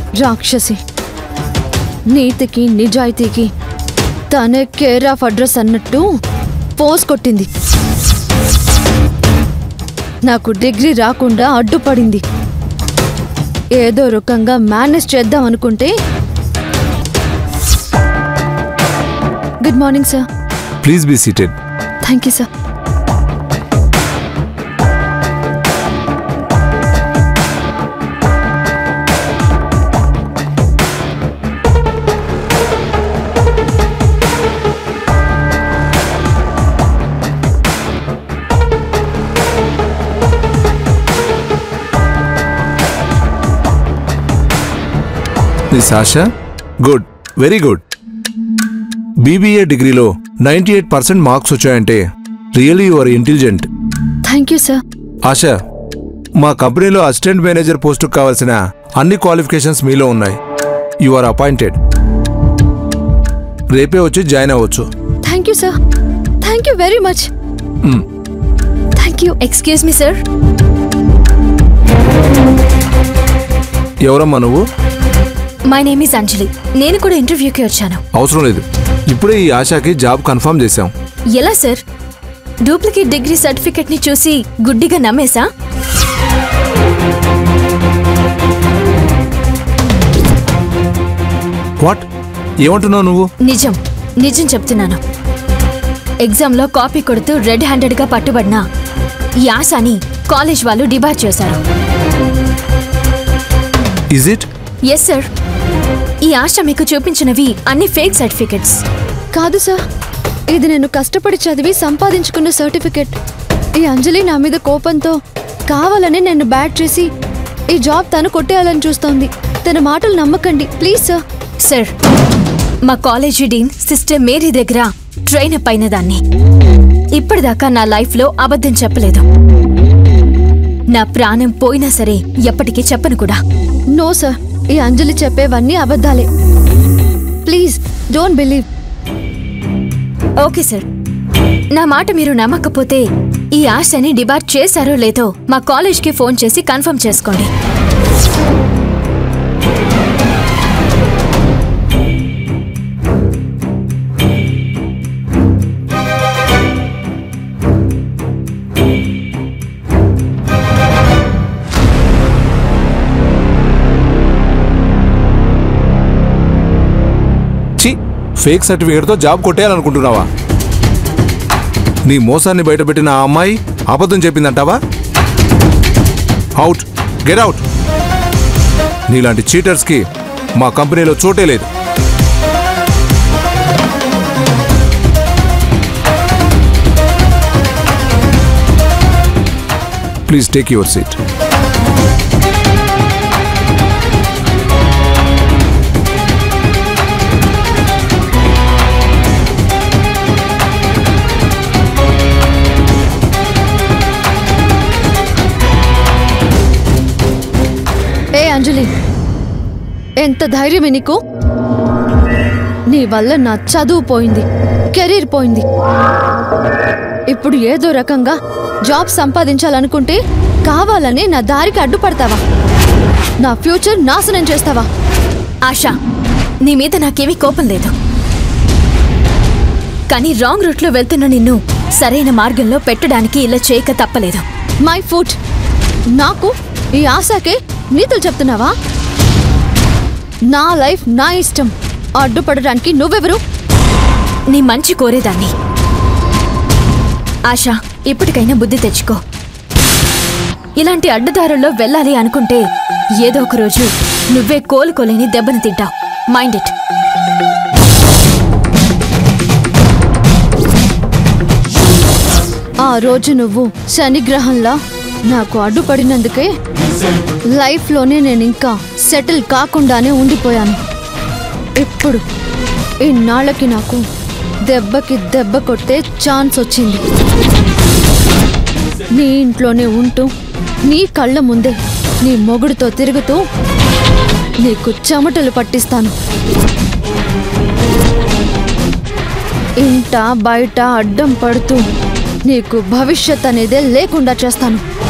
రాక్షసి నీతికి నిజాయితీకి తనే కేర్ ఆఫ్ అడ్రస్ అన్నట్టు పోస్ కొట్టింది నాకు డిగ్రీ రాకుండా అడ్డుపడింది ఏదో రకంగా మేనేజ్ చేద్దాం అనుకుంటే good morning sir please be seated thank you sir miss Asha good very good BBA డిగ్రీలో నైంటీ ఎయిట్ పర్సెంట్ మార్క్స్ వచ్చాయంటే really you are intelligent thank you sir Asha మా కంపెనీలో అసిస్టెంట్ మేనేజర్ పోస్టుకు కావాల్సిన అన్ని క్వాలిఫికేషన్స్ మీలో ఉన్నాయి యు ఆర్ అపాయింటెడ్ రేపే వచ్చి జాయిన్ అవ్వచ్చు thank you sir thank you very much hmm. Thank you excuse me sir ఎవరమ్మా నువ్వు మై నేమ్ ఇస్ అంజలి నేను కూడా ఇంటర్వ్యూకి వచ్చాను అవసరం లేదు ఇప్పుడే ఈ ఆశాకి జాబ్ కన్ఫర్మ్ చేశాం ఎలా సార్ డూప్లికేట్ డిగ్రీ సర్టిఫికెట్ ని చూసి గుడ్డిగా నమ్మేసా వాట్ ఏమంటున్నావు నువ్వు నిజం నిజం చెప్తున్నాను ఎగ్జామ్లో కాపీ కొడుతూ రెడ్ హ్యాండెడ్గా పట్టుబడిన ఈ ఆశాని కాలేజ్ వాళ్ళు డిబార్ చేశారు ఇజ్ ఇట్ ఎస్ సార్ ఈ ఆశ మీకు చూపించినవి అన్ని ఫేక్ సర్టిఫికెట్స్ కాదు సార్ ఇది నేను కష్టపడి చదివి సంపాదించుకున్న సర్టిఫికెట్ ఈ అంజలి నా మీద కోపంతో కావాలని నన్ను బ్యాట్ చేసి ఈ జాబ్ తను కొట్టేయాలని చూస్తోంది తన మాటలు నమ్మకండి ప్లీజ్ సార్ సార్ మా కాలేజీ డీన్ సిస్టర్ మేరీ దగ్గర ట్రైన్ అప్ అయిన దాన్ని ఇప్పటిదాకా నా లైఫ్లో అబద్ధం చెప్పలేదు నా ప్రాణం పోయినా సరే ఎప్పటికీ చెప్పను కూడా నో సార్ ఈ అంజలి చెప్పేవన్నీ అబద్ధాలే please don't believe okay sir నా మాట మీరు నమ్మకపోతే ఈ ఆశని డిబార్ చేశారో లేదో మా కాలేజ్కి ఫోన్ చేసి కన్ఫర్మ్ చేసుకోండి చి ఫేక్ సర్టిఫికేట్తో జాబ్ కొట్టేయాలనుకుంటున్నావా నీ మోసాన్ని బయటపెట్టిన ఆ అమ్మాయి అబద్ధం చెప్పిందంటావా అవుట్ గెట్ అవుట్ నీలాంటి చీటర్స్కి మా కంపెనీలో చోటే లేదు ప్లీజ్ టేక్ యువర్ సీట్ ఏ అంజలి ఎంత ధైర్యమే నీకు నీ వల్ల నా చదువు పోయింది కెరీర్ పోయింది ఇప్పుడు ఏదో రకంగా జాబ్ సంపాదించాలనుకుంటే కావాలని నా దారికి అడ్డుపడతావా నా ఫ్యూచర్ నాశనం చేస్తావా ఆశా నీ మీద నాకేమీ కోపం లేదు కానీ రాంగ్ రూట్లో వెళ్తున్న నిన్ను సరైన మార్గంలో పెట్టడానికి ఇలా చేయక తప్పలేదు మై ఫుట్ నాకు ఈ ఆశకే నీతులు చెప్తున్నావా నా లైఫ్ నా ఇష్టం అడ్డుపడడానికి నువ్వెవరు నీ మంచి కోరేదాన్ని ఆశ ఇప్పటికైనా బుద్ధి తెచ్చుకో ఇలాంటి అడ్డదారుల్లో వెళ్ళాలి అనుకుంటే ఏదో ఒక రోజు నువ్వే కోలుకోలేని దెబ్బను తింటావు మైండ్ ఇట్ ఆ రోజు నువ్వు శనిగ్రహంలా నాకు అడ్డుపడినందుకే లైఫ్లోనే నేను ఇంకా సెటిల్ కాకుండానే ఉండిపోయాను ఇప్పుడు ఇన్నాళ్ళకి నాకు దెబ్బకి దెబ్బ కొట్టే ఛాన్స్ వచ్చింది నీ ఇంట్లోనే ఉంటూ నీ కళ్ళ ముందే నీ మొగుడుతో తిరుగుతూ నీకు చెమటలు పట్టిస్తాను ఇంట బయట అడ్డం పడుతూ నీకు భవిష్యత్ అనేదే లేకుండా చేస్తాను